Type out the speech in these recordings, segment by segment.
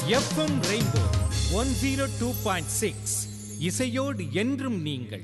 FM rainbow one zero two point six இசையோடு என்றும் நீங்கள்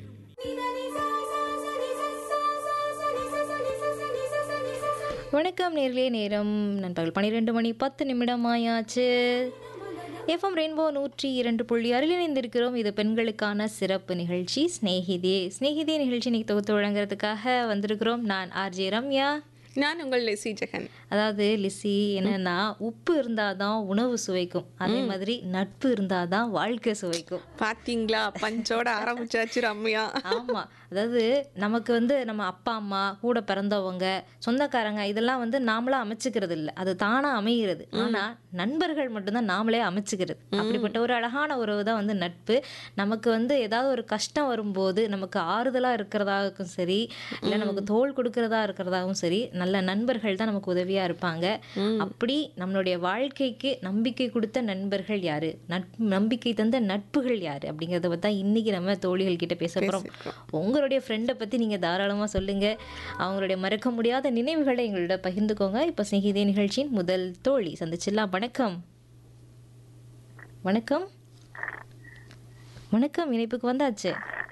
வணக்கம் நேர்களே நேரம் நண்பகல் பன்னிரெண்டு மணி பத்து நிமிடம் ஆயாச்சு எஃப்எம் ரெயின்போ நூற்றி இரண்டு புள்ளி அருள் இணைந்திருக்கிறோம் இது பெண்களுக்கான சிறப்பு நிகழ்ச்சி ஸ்நேகிதே ஸ்நேகிதே நிகழ்ச்சி இன்னைக்கு தொகுத்து வழங்குறதுக்காக வந்திருக்கிறோம் நான் ஆர்ஜே ரம்யா நான் உங்கள் லெசி ஜெகன் அதாவது லிசி என்னன்னா உப்பு இருந்தாதான் உணவு சுவைக்கும் அதே மாதிரி நட்பு இருந்தாதான் வாழ்க்கை சுவைக்கும் பாத்தீங்களா பஞ்சோட ஆரம்பிச்சாச்சு ரம்யா ஆமா அதாவது நமக்கு வந்து நம்ம அப்பா அம்மா கூட பிறந்தவங்க சொந்தக்காரங்க இதெல்லாம் வந்து நாமளா அமைச்சுக்கிறது இல்லை அது தானா அமைகிறது ஆனா நண்பர்கள் மட்டும்தான் நாமளே அமைச்சுக்கிறது அப்படிப்பட்ட ஒரு அழகான உறவு தான் வந்து நட்பு நமக்கு வந்து ஏதாவது ஒரு கஷ்டம் வரும்போது நமக்கு ஆறுதலா இருக்கிறதாகவும் சரி இல்லை நமக்கு தோள் கொடுக்கறதா இருக்கிறதாகவும் சரி நல்ல நண்பர்கள் தான் நமக்கு உதவியா இருப்பாங்க அப்படி நம்மளுடைய வாழ்க்கைக்கு நம்பிக்கை கொடுத்த நண்பர்கள் யாரு நட் நம்பிக்கை தந்த நட்புகள் யாரு அப்படிங்கிறத பத்தி தான் இன்னைக்கு நம்ம தோழிகள் கிட்ட பேச போறோம் உங்களுடைய ஃப்ரெண்டை பத்தி நீங்க தாராளமா சொல்லுங்க அவங்களுடைய மறக்க முடியாத நினைவுகளை எங்களோட பகிர்ந்துக்கோங்க இப்போ சிகிதே நிகழ்ச்சியின் முதல் தோழி சந்திச்சிடலாம் வணக்கம் வணக்கம் வணக்கம் இணைப்புக்கு வந்தாச்சு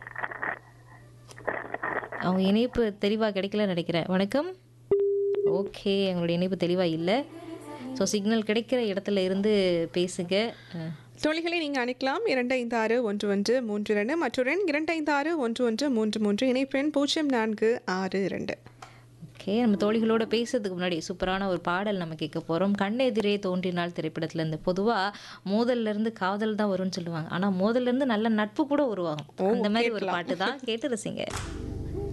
அவங்க இணைப்பு தெளிவாக கிடைக்கல நினைக்கிறேன் வணக்கம் ஓகே எங்களுடைய இணைப்பு தெளிவாக இல்லை ஸோ சிக்னல் கிடைக்கிற இடத்துல இருந்து பேசுங்க அஹ், தோழிகளை நீங்க அனுப்பலாம் இரண்டு ஐந்து ஆறு ஒன்று ஒன்று மூன்று இரண்டு மற்றொரு எண் இரண்டு ஐந்து ஆறு ஒன்று ஒன்று மூன்று மூன்று இணைப்பெண் பூஜ்ஜியம் நான்கு ஆறு இரண்டு ஓகே நம்ம தோழிகளோட பேசுறதுக்கு முன்னாடி சூப்பரான ஒரு பாடல் நம்ம கேட்க போகிறோம் கண்ணெதிரே தோன்றினால் திரைப்படத்துல இருந்து பொதுவாக மோதல்ல இருந்து காதல் தான் வரும்னு சொல்லுவாங்க ஆனால் மோதல்ல இருந்து நல்ல நட்பு கூட உருவாகும் அந்த மாதிரி ஒரு பாட்டு தான் கேட்டு ரசிங்க